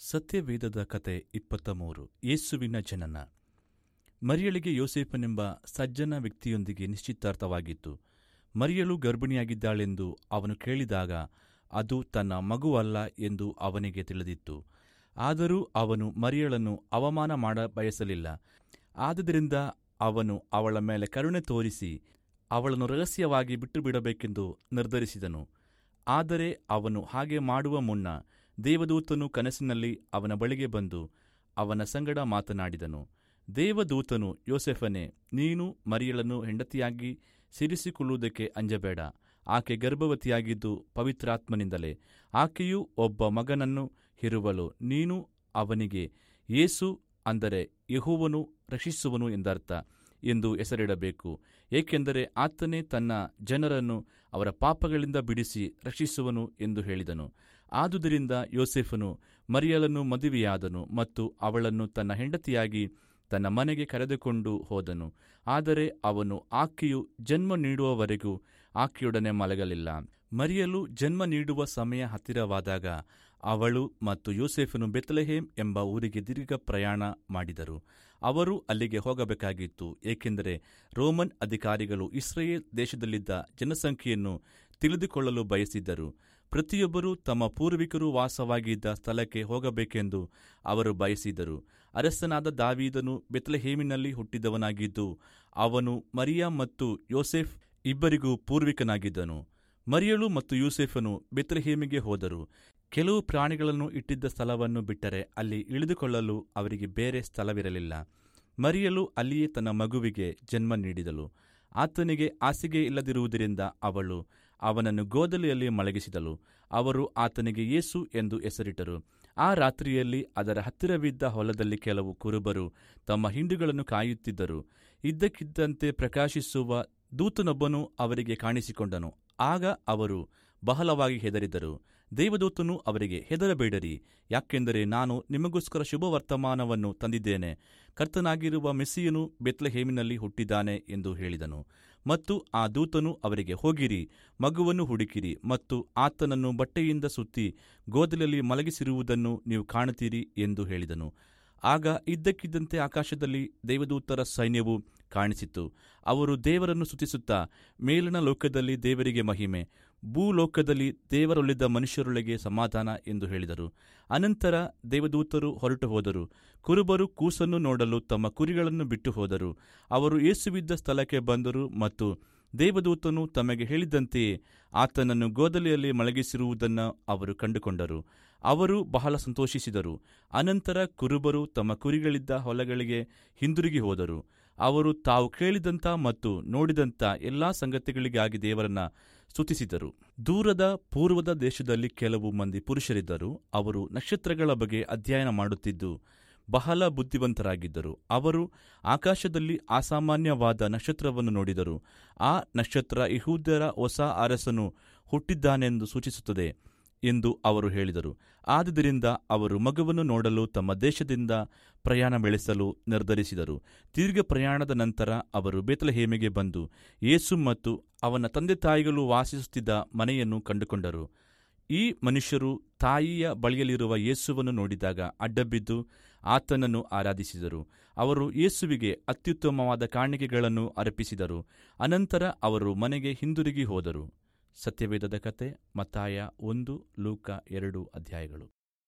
ಸತ್ಯವೇದದ ಕತೆ ಇಪ್ಪತ್ತ ಮೂರು ಯೇಸುವಿನ ಜನನ ಮರಿಯಳಿಗೆ ಯೋಸೇಫನೆಂಬ ಸಜ್ಜನ ವ್ಯಕ್ತಿಯೊಂದಿಗೆ ನಿಶ್ಚಿತಾರ್ಥವಾಗಿತ್ತು ಮರಿಯಳು ಗರ್ಭಿಣಿಯಾಗಿದ್ದಾಳೆಂದು ಅವನು ಕೇಳಿದಾಗ ಅದು ತನ್ನ ಮಗುವಲ್ಲ ಎಂದು ಅವನಿಗೆ ತಿಳಿದಿತ್ತು ಆದರೂ ಅವನು ಮರಿಯಳನ್ನು ಅವಮಾನ ಮಾಡ ಬಯಸಲಿಲ್ಲ ಆದುದರಿಂದ ಅವನು ಅವಳ ಮೇಲೆ ಕರುಣೆ ತೋರಿಸಿ ಅವಳನ್ನು ರಹಸ್ಯವಾಗಿ ಬಿಟ್ಟುಬಿಡಬೇಕೆಂದು ನಿರ್ಧರಿಸಿದನು ಆದರೆ ಅವನು ಹಾಗೆ ಮಾಡುವ ಮುನ್ನ ದೇವದೂತನು ಕನಸಿನಲ್ಲಿ ಅವನ ಬಳಿಗೆ ಬಂದು ಅವನ ಸಂಗಡ ಮಾತನಾಡಿದನು ದೇವದೂತನು ಯೋಸೆಫನೇ ನೀನು ಮರಿಯಳನ್ನು ಹೆಂಡತಿಯಾಗಿ ಸಿರಿಸಿಕೊಳ್ಳುವುದಕ್ಕೆ ಅಂಜಬೇಡ ಆಕೆ ಗರ್ಭವತಿಯಾಗಿದ್ದು ಪವಿತ್ರಾತ್ಮನಿಂದಲೇ ಆಕೆಯು ಒಬ್ಬ ಮಗನನ್ನು ಹಿರುವಳು ನೀನು ಅವನಿಗೆ ಯೇಸು ಅಂದರೆ ಯೆಹೋವನು ರಕ್ಷಿಸುವನು ಎಂದರ್ಥ ಎಂದು ಹೆಸರಿಡಬೇಕು ಏಕೆಂದರೆ ಆತನೇ ತನ್ನ ಜನರನ್ನು ಅವರ ಪಾಪಗಳಿಂದ ಬಿಡಿಸಿ ರಕ್ಷಿಸುವನು ಎಂದು ಹೇಳಿದನು ಆದುದರಿಂದ ಯೋಸೆಫನು ಮರಿಯಳನ್ನು ಮದುವೆಯಾದನು ಮತ್ತು ಅವಳನ್ನು ತನ್ನ ಹೆಂಡತಿಯಾಗಿ ತನ್ನ ಮನೆಗೆ ಕರೆದುಕೊಂಡು ಹೋದನು ಆದರೆ ಅವನು ಆಕೆಯು ಜನ್ಮ ನೀಡುವವರೆಗೂ ಆಕೆಯೊಡನೆ ಮಲಗಲಿಲ್ಲ ಮರಿಯಲು ಜನ್ಮ ನೀಡುವ ಸಮಯ ಹತ್ತಿರವಾದಾಗ ಅವಳು ಮತ್ತು ಯೋಸೆಫನು ಬೆತ್ಲೆಹೇಮ್ ಎಂಬ ಊರಿಗೆ ದೀರ್ಘ ಪ್ರಯಾಣ ಮಾಡಿದರು ಅವರು ಅಲ್ಲಿಗೆ ಹೋಗಬೇಕಾಗಿತ್ತು ಏಕೆಂದರೆ ರೋಮನ್ ಅಧಿಕಾರಿಗಳು ಇಸ್ರೇಲ್ ದೇಶದಲ್ಲಿದ್ದ ಜನಸಂಖ್ಯೆಯನ್ನು ತಿಳಿದುಕೊಳ್ಳಲು ಬಯಸಿದ್ದರು ಪ್ರತಿಯೊಬ್ಬರೂ ತಮ್ಮ ಪೂರ್ವಿಕರು ವಾಸವಾಗಿದ್ದ ಸ್ಥಳಕ್ಕೆ ಹೋಗಬೇಕೆಂದು ಅವರು ಬಯಸಿದರು ಅರಸನಾದ ದಾವೀದನು ಬೆತ್ಲೆಹೇಮಿನಲ್ಲಿ ಹುಟ್ಟಿದವನಾಗಿದ್ದು ಅವನು ಮರಿಯಾ ಮತ್ತು ಯೋಸೆಫ್ ಇಬ್ಬರಿಗೂ ಪೂರ್ವಿಕನಾಗಿದ್ದನು ಮರಿಯಳು ಮತ್ತು ಯೂಸೆಫನು ಬೆತ್ಲೆಹೇಮಿಗೆ ಹೋದರು ಕೆಲವು ಪ್ರಾಣಿಗಳನ್ನು ಇಟ್ಟಿದ್ದ ಸ್ಥಳವನ್ನು ಬಿಟ್ಟರೆ ಅಲ್ಲಿ ಇಳಿದುಕೊಳ್ಳಲು ಅವರಿಗೆ ಬೇರೆ ಸ್ಥಳವಿರಲಿಲ್ಲ ಮರಿಯಲು ಅಲ್ಲಿಯೇ ತನ್ನ ಮಗುವಿಗೆ ಜನ್ಮ ನೀಡಿದಳು ಆತನಿಗೆ ಹಾಸಿಗೆ ಇಲ್ಲದಿರುವುದರಿಂದ ಅವಳು ಅವನನ್ನು ಗೋದಲಿಯಲ್ಲಿ ಮಲಗಿಸಿದಳು ಅವರು ಆತನಿಗೆ ಯೇಸು ಎಂದು ಹೆಸರಿಟ್ಟರು ಆ ರಾತ್ರಿಯಲ್ಲಿ ಅದರ ಹತ್ತಿರವಿದ್ದ ಹೊಲದಲ್ಲಿ ಕೆಲವು ಕುರುಬರು ತಮ್ಮ ಹಿಂಡುಗಳನ್ನು ಕಾಯುತ್ತಿದ್ದರು ಇದ್ದಕ್ಕಿದ್ದಂತೆ ಪ್ರಕಾಶಿಸುವ ದೂತನೊಬ್ಬನು ಅವರಿಗೆ ಕಾಣಿಸಿಕೊಂಡನು ಆಗ ಅವರು ಬಹಳವಾಗಿ ಹೆದರಿದರು ದೇವದೂತನು ಅವರಿಗೆ ಹೆದರಬೇಡರಿ ಯಾಕೆಂದರೆ ನಾನು ನಿಮಗೋಸ್ಕರ ಶುಭ ವರ್ತಮಾನವನ್ನು ತಂದಿದ್ದೇನೆ ಕರ್ತನಾಗಿರುವ ಮೆಸ್ಸಿಯನು ಬೆತ್ಲೆಹೇಮಿನಲ್ಲಿ ಹುಟ್ಟಿದ್ದಾನೆ ಎಂದು ಹೇಳಿದನು ಮತ್ತು ಆ ದೂತನು ಅವರಿಗೆ ಹೋಗಿರಿ ಮಗುವನ್ನು ಹುಡುಕಿರಿ ಮತ್ತು ಆತನನ್ನು ಬಟ್ಟೆಯಿಂದ ಸುತ್ತಿ ಗೋದಲಲ್ಲಿ ಮಲಗಿಸಿರುವುದನ್ನು ನೀವು ಕಾಣುತ್ತೀರಿ ಎಂದು ಹೇಳಿದನು ಆಗ ಇದ್ದಕ್ಕಿದ್ದಂತೆ ಆಕಾಶದಲ್ಲಿ ದೇವದೂತರ ಸೈನ್ಯವು ಕಾಣಿಸಿತು ಅವರು ದೇವರನ್ನು ಸ್ತುತಿಸುತ್ತಾ ಮೇಲಿನ ಲೋಕದಲ್ಲಿ ದೇವರಿಗೆ ಮಹಿಮೆ ಭೂಲೋಕದಲ್ಲಿ ದೇವರೊಲಿದ ಮನುಷ್ಯರೊಳಗೆ ಸಮಾಧಾನ ಎಂದು ಹೇಳಿದರು ಅನಂತರ ದೇವದೂತರು ಹೊರಟು ಹೋದರು ಕುರುಬರು ಕೂಸನ್ನು ನೋಡಲು ತಮ್ಮ ಕುರಿಗಳನ್ನು ಬಿಟ್ಟು ಹೋದರು ಅವರು ಯೇಸುವಿದ್ದ ಸ್ಥಳಕ್ಕೆ ಬಂದರು ಮತ್ತು ದೇವದೂತನು ತಮಗೆ ಹೇಳಿದಂತೆಯೇ ಆತನನ್ನು ಗೋದಲಿಯಲ್ಲಿ ಮಲಗಿಸಿರುವುದನ್ನು ಅವರು ಕಂಡುಕೊಂಡರು ಅವರು ಬಹಳ ಸಂತೋಷಿಸಿದರು ಅನಂತರ ಕುರುಬರು ತಮ್ಮ ಕುರಿಗಳಿದ್ದ ಹೊಲಗಳಿಗೆ ಹಿಂದಿರುಗಿ ಹೋದರು ಅವರು ತಾವು ಕೇಳಿದಂಥ ಮತ್ತು ನೋಡಿದಂಥ ಎಲ್ಲಾ ಸಂಗತಿಗಳಿಗಾಗಿ ದೇವರನ್ನ ಸ್ತುತಿಸಿದರು ದೂರದ ಪೂರ್ವದ ದೇಶದಲ್ಲಿ ಕೆಲವು ಮಂದಿ ಪುರುಷರಿದ್ದರು ಅವರು ನಕ್ಷತ್ರಗಳ ಬಗ್ಗೆ ಅಧ್ಯಯನ ಮಾಡುತ್ತಿದ್ದು ಬಹಳ ಬುದ್ಧಿವಂತರಾಗಿದ್ದರು ಅವರು ಆಕಾಶದಲ್ಲಿ ಅಸಾಮಾನ್ಯವಾದ ನಕ್ಷತ್ರವನ್ನು ನೋಡಿದರು ಆ ನಕ್ಷತ್ರ ಯಹೂದ್ಯರ ಹೊಸ ಅರಸನು ಹುಟ್ಟಿದ್ದಾನೆಂದು ಸೂಚಿಸುತ್ತದೆ ಎಂದು ಅವರು ಹೇಳಿದರು ಆದುದರಿಂದ ಅವರು ಮಗುವನ್ನು ನೋಡಲು ತಮ್ಮ ದೇಶದಿಂದ ಪ್ರಯಾಣ ಬೆಳೆಸಲು ನಿರ್ಧರಿಸಿದರು ದೀರ್ಘ ಪ್ರಯಾಣದ ನಂತರ ಅವರು ಬೇತಲಹೇಮಿಗೆ ಬಂದು ಯೇಸು ಮತ್ತು ಅವನ ತಂದೆ ತಾಯಿಗಳು ವಾಸಿಸುತ್ತಿದ್ದ ಮನೆಯನ್ನು ಕಂಡುಕೊಂಡರು ಈ ಮನುಷ್ಯರು ತಾಯಿಯ ಬಳಿಯಲ್ಲಿರುವ ಯೇಸುವನ್ನು ನೋಡಿದಾಗ ಅಡ್ಡಬಿದ್ದು ಆತನನ್ನು ಆರಾಧಿಸಿದರು ಅವರು ಯೇಸುವಿಗೆ ಅತ್ಯುತ್ತಮವಾದ ಕಾಣಿಕೆಗಳನ್ನು ಅರ್ಪಿಸಿದರು ಅನಂತರ ಅವರು ಮನೆಗೆ ಹಿಂದಿರುಗಿ ಹೋದರು ಸತ್ಯವೇದದ ಕತೆ ಮತ್ತಾಯ ಒಂದು ಲೂಕ ಎರಡು ಅಧ್ಯಾಯಗಳು